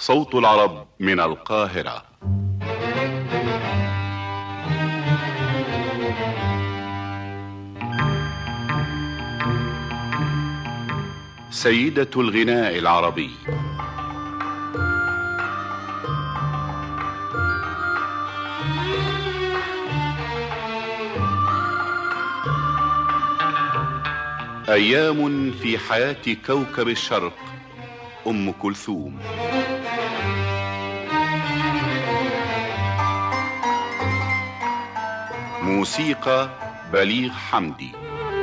صوت العرب من القاهرة سيدة الغناء العربي ايام في حياه كوكب الشرق ام كلثوم موسيقى بليغ حمدي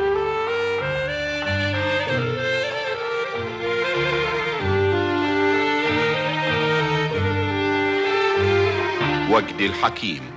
وجد الحكيم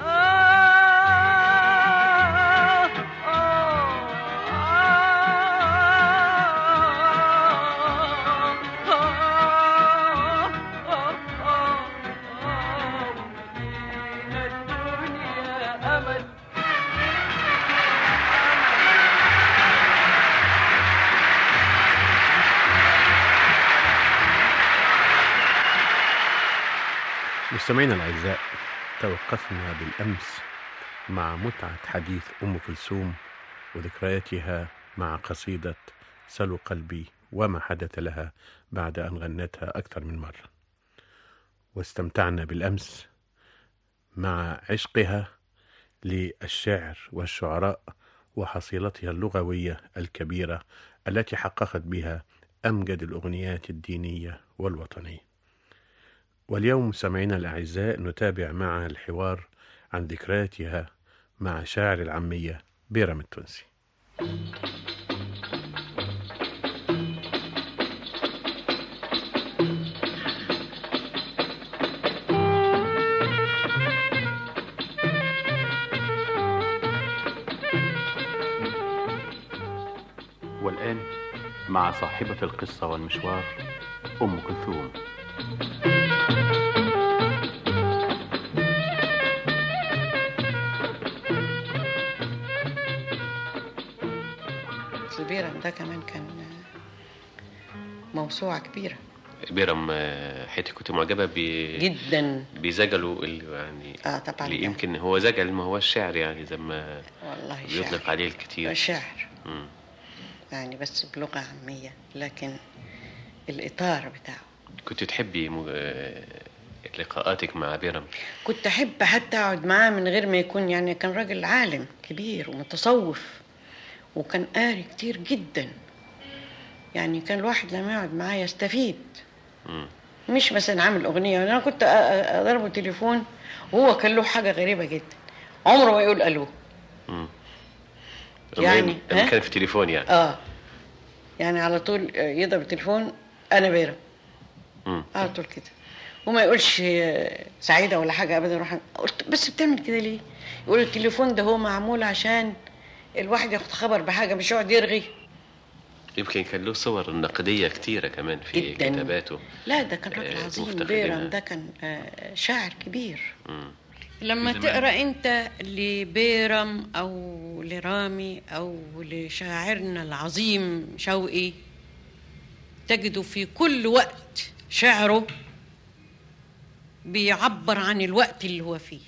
مستمعينا الأعزاء توقفنا بالأمس مع متعة حديث أم كلثوم وذكرياتها مع قصيدة سلو قلبي وما حدث لها بعد أن غنتها أكثر من مرة واستمتعنا بالأمس مع عشقها للشعر والشعراء وحصيلتها اللغوية الكبيرة التي حققت بها أمجد الأغنيات الدينية والوطنية واليوم سمعنا الأعزاء نتابع معها الحوار عن ذكرياتها مع شاعر العامية بيرم التونسي والآن مع صاحبة القصة والمشوار أم كلثوم بيرم ده كمان كان موسوعة كبيرة بيرم حياتي كنت معجبة ب جدا بزجله اللي يعني اه طبعا اللي يمكن هو زجل ما هو الشعر يعني زي ما والله بيطلق شعر عليه الكتير شعر مم. يعني بس بلغة عامية لكن الإطار بتاعه كنت تحبي مج... لقاءاتك مع بيرم كنت أحب حتى أقعد معاه من غير ما يكون يعني كان راجل عالم كبير ومتصوف وكان قاري كتير جدا يعني كان الواحد لما يقعد معاه يستفيد مم. مش مثلا عامل أغنية أنا كنت أ- أ- أضربه تليفون وهو كان له حاجة غريبة جدا عمره ما يقول ألو مم. يعني، لما ها؟ كان في تليفون يعني اه يعني على طول يضرب التليفون انا بيرم مم. على طول كده وما يقولش آه، سعيده ولا حاجه ابدا روح قلت بس بتعمل كده ليه يقول التليفون ده هو معمول عشان الواحد ياخد خبر بحاجه مش يقعد يرغي يمكن كان له صور نقدية كتيرة كمان في جداً. كتاباته لا ده كان راجل آه، عظيم مفتخرين بيرم يعني. ده كان آه، شاعر كبير مم. لما زمان. تقرا انت لبيرم او لرامي او لشاعرنا العظيم شوقي تجد في كل وقت شعره بيعبر عن الوقت اللي هو فيه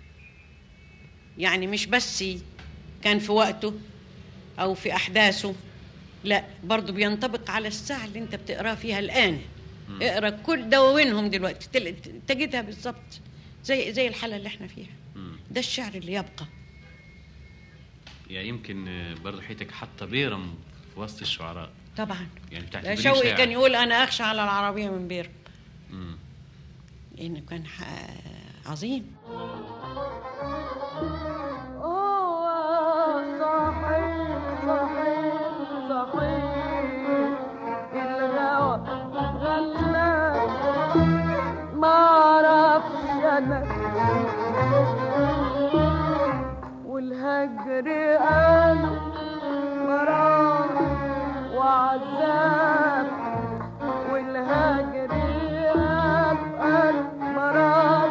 يعني مش بس كان في وقته او في احداثه لا برضه بينطبق على الساعه اللي انت بتقراه فيها الان اقرا كل دواوينهم دلوقتي تل- تجدها بالظبط زي زي الحاله اللي احنا فيها مم. ده الشعر اللي يبقى يعني يمكن آه، برضه حياتك حاطه بيرم في وسط الشعراء طبعا يعني ده بتعتبريه شوقي شاعر. كان يقول انا اخشى على العربيه من بير مم. لانه كان ح- عظيم هو صحيح صحيح صحيح الهوى غلاب ما اعرفش انا والهجر قالوا مرار وعذاب والهجر قال مرار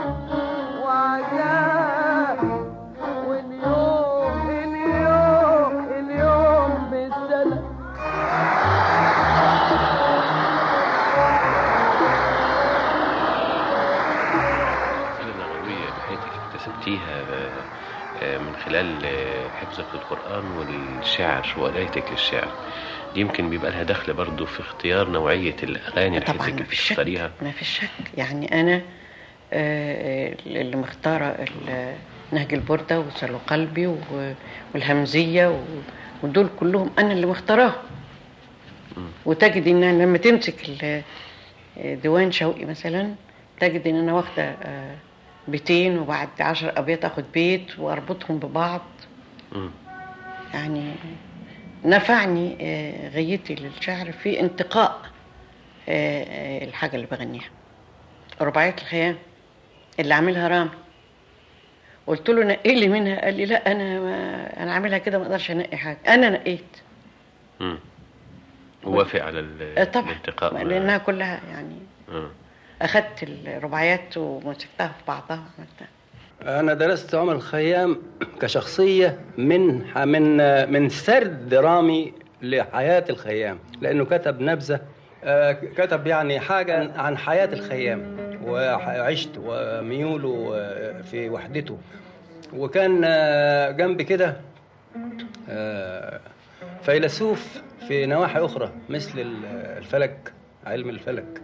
وعذاب واليوم اليوم اليوم بالسنة اكتسبتيها آه، آه، من خلال آه، حفظك للقرآن والشعر وقرايتك للشعر دي يمكن بيبقى لها دخل برضو في اختيار نوعية الأغاني اللي طبعا حضرتك ما فيش شك بتختاريها ما فيش شك يعني انا آه، اللي مختاره ال- نهج البرده وسلو قلبي و- والهمزيه و- ودول كلهم انا اللي مختاراهم وتجد ان لما تمسك ال- ديوان شوقي مثلا تجد ان انا واخده آه، بيتين وبعد عشر ابيات اخد بيت واربطهم ببعض مم. يعني نفعني آه، غيتي للشعر في انتقاء آه، آه، الحاجة اللي بغنيها رباعية الخيام اللي عاملها رامي قلت له نقي لي منها قال لي لا انا ما انا عاملها كده ما اقدرش انقي حاجه انا نقيت مم. وافق على ال- آه، طبعا الانتقاء مع- لانها كلها يعني مم. اخدت الرباعيات ومسكتها في بعضها وعملتها أنا درست عمر الخيام كشخصية من من من سرد درامي لحياة الخيام لأنه كتب نبذة آه، كتب يعني حاجة عن حياة الخيام وعشت وميوله آه، في وحدته وكان آه، جنب كده آه، فيلسوف في نواحي أخرى مثل ال- الفلك علم الفلك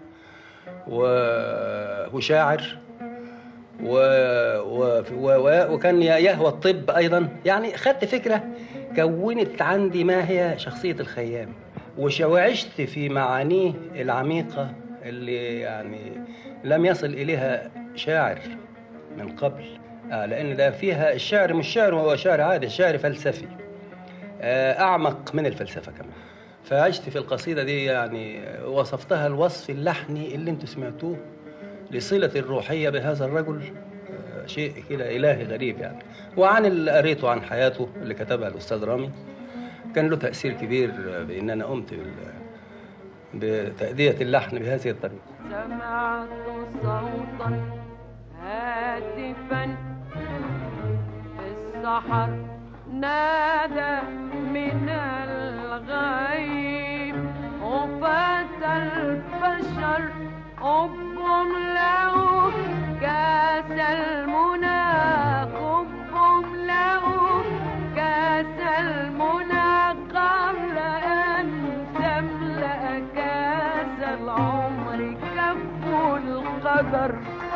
و- وشاعر و... و... و... وكان يهوى الطب ايضا يعني خدت فكره كونت عندي ما هي شخصيه الخيام وش- وعشت في معانيه العميقه اللي يعني لم يصل اليها شاعر من قبل آه لان ده فيها الشعر مش شعر هو شعر عادي الشعر فلسفي آه اعمق من الفلسفه كمان فعشت في القصيده دي يعني وصفتها الوصف اللحني اللي انتم سمعتوه لصلة الروحية بهذا الرجل آه، شيء كده إلهي غريب يعني وعن اللي قريته عن حياته اللي كتبها الأستاذ رامي كان له تأثير كبير آه، بإن أنا قمت بال- بتأدية اللحن بهذه الطريقة سمعت صوتا هاتفا في السحر نادى من الغيب غفاة البشر حبهم له كاس المنى حبهم له كاس المنى قبل أن تملأ كاس العمر كف القدر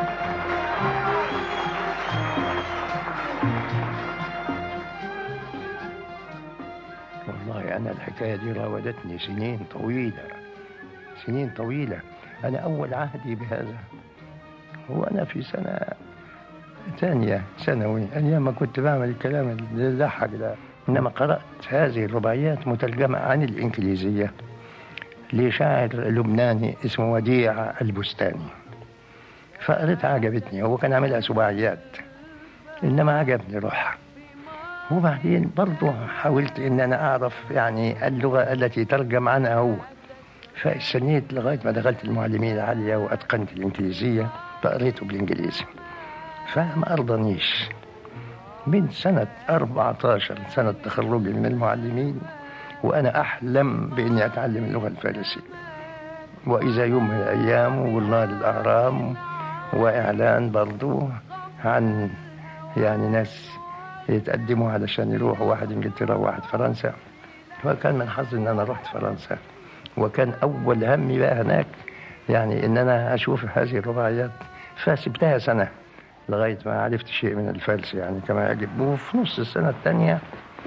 والله أنا الحكاية دي راودتني سنين طويلة سنين طويلة أنا أول عهدي بهذا هو أنا في سنة ثانية ثانوي أيام ما كنت بعمل الكلام اللي يضحك ده إنما قرأت هذه الرباعيات مترجمة عن الإنجليزية لشاعر لبناني اسمه وديع البستاني فقريتها عجبتني هو كان عاملها سباعيات إنما عجبني روحها وبعدين برضه حاولت ان انا اعرف يعني اللغه التي ترجم عنها هو فاستنيت لغايه ما دخلت المعلمين العاليه واتقنت الانجليزيه فقريته بالانجليزي فما ارضنيش من سنه 14 سنه تخرجي من المعلمين وانا احلم باني اتعلم اللغه الفارسيه واذا يوم من الايام وقلنا للاهرام واعلان برضه عن يعني ناس يتقدموا علشان يروحوا واحد انجلترا وواحد فرنسا وكان من حظي ان انا رحت فرنسا وكان اول همي بقى هناك يعني ان انا اشوف هذه الرباعيات فسبتها سنه لغايه ما عرفت شيء من الفارسي يعني كما يجب وفي نص السنه الثانيه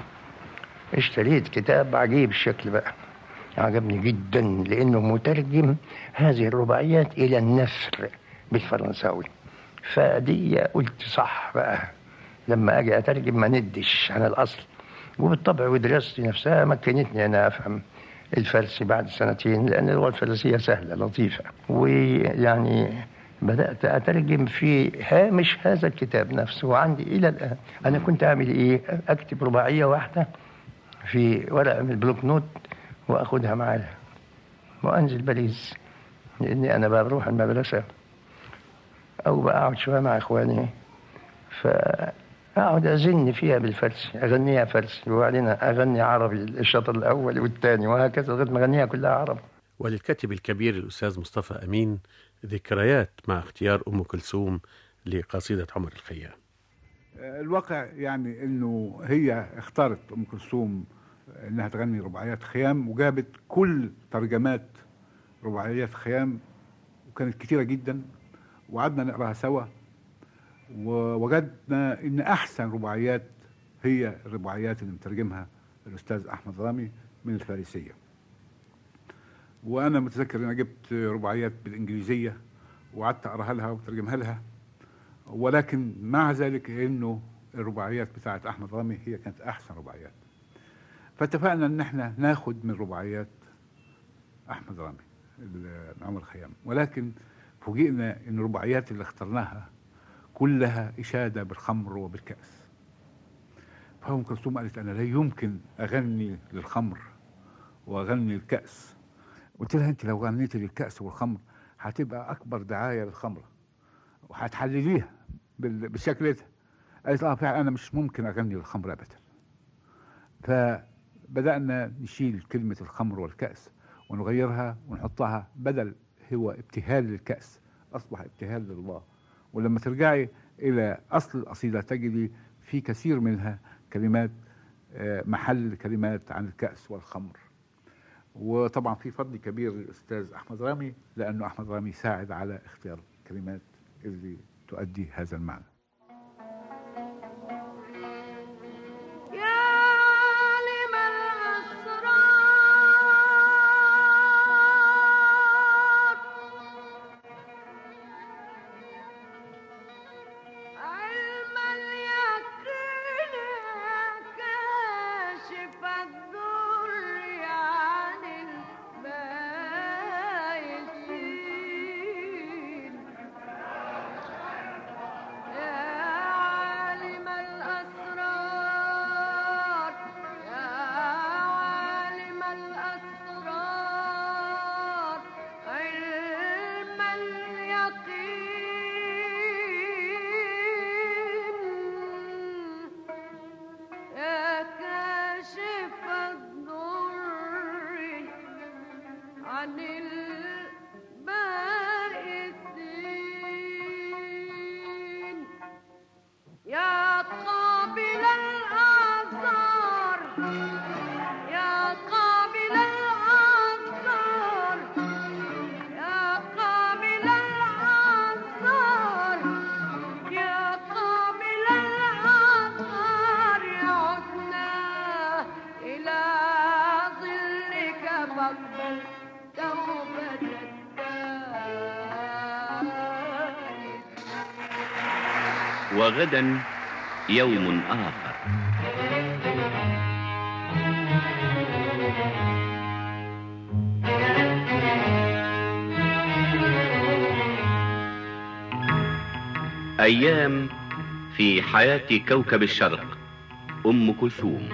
اشتريت كتاب عجيب الشكل بقى عجبني جدا لانه مترجم هذه الرباعيات الى النثر بالفرنساوي فدي قلت صح بقى لما اجي اترجم ما ندش عن الاصل وبالطبع ودراستي نفسها مكنتني انا افهم الفارسي بعد سنتين لان اللغه الفارسيه سهله لطيفه ويعني بدات اترجم في هامش هذا الكتاب نفسه وعندي الى الان انا كنت اعمل ايه اكتب رباعيه واحده في ورقه من البلوك نوت واخدها معايا وانزل باريس لاني انا بروح المدرسه او بقعد شويه مع اخواني فأقعد أزن فيها بالفرسي أغنيها فرسي وبعدين أغني عربي الشطر الأول والثاني وهكذا لغاية ما أغنيها كلها عربي وللكاتب الكبير الأستاذ مصطفى أمين ذكريات مع اختيار أم كلثوم لقصيدة عمر الخيام الواقع يعني انه هي اختارت ام كلثوم انها تغني رباعيات خيام وجابت كل ترجمات رباعيات خيام وكانت كتيره جدا وقعدنا نقراها سوا ووجدنا ان احسن رباعيات هي الرباعيات اللي مترجمها الاستاذ احمد رامي من الفارسيه وانا متذكر ان انا جبت رباعيات بالانجليزيه وقعدت اقراها لها وترجمها لها ولكن مع ذلك انه الرباعيات بتاعت احمد رامي هي كانت احسن رباعيات فاتفقنا ان احنا ناخد من رباعيات احمد رامي ال- عمر خيام ولكن فوجئنا ان الرباعيات اللي اخترناها كلها اشاده بالخمر وبالكاس فام كلثوم قالت انا لا يمكن اغني للخمر واغني الكاس قلت لها انت لو غنيتي للكاس والخمر هتبقى اكبر دعايه للخمره وهتحلليها بال- بالشكل ده قالت اه فعلا انا مش ممكن اغني للخمر ابدا فبدانا نشيل كلمه الخمر والكاس ونغيرها ونحطها بدل هو ابتهال للكاس اصبح ابتهال لله ولما ترجعي الى اصل القصيده تجدي في كثير منها كلمات آه، محل كلمات عن الكاس والخمر وطبعا في فضل كبير للاستاذ احمد رامي لانه احمد رامي ساعد على اختيار الكلمات اللي تؤدي هذا المعنى يا عالم الأسرار علم اليقين يا كاشف الضر عن البائسين يا عالم الأسرار يا عالم الأسرار علم اليقين يا كاشف الضر عن البائسين يا قابل الأعذار يا قابل الأعذار يا قابل الأعذار يا قابل الأعذار عدنا إلى ظلك فاقبل توبة التائب وغدا يوم آخر أيام في حياة كوكب الشرق أم كلثوم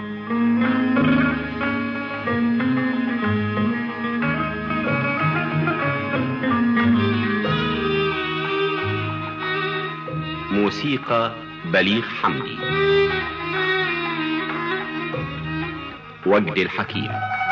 موسيقى بليغ حمدي وجد الحكيم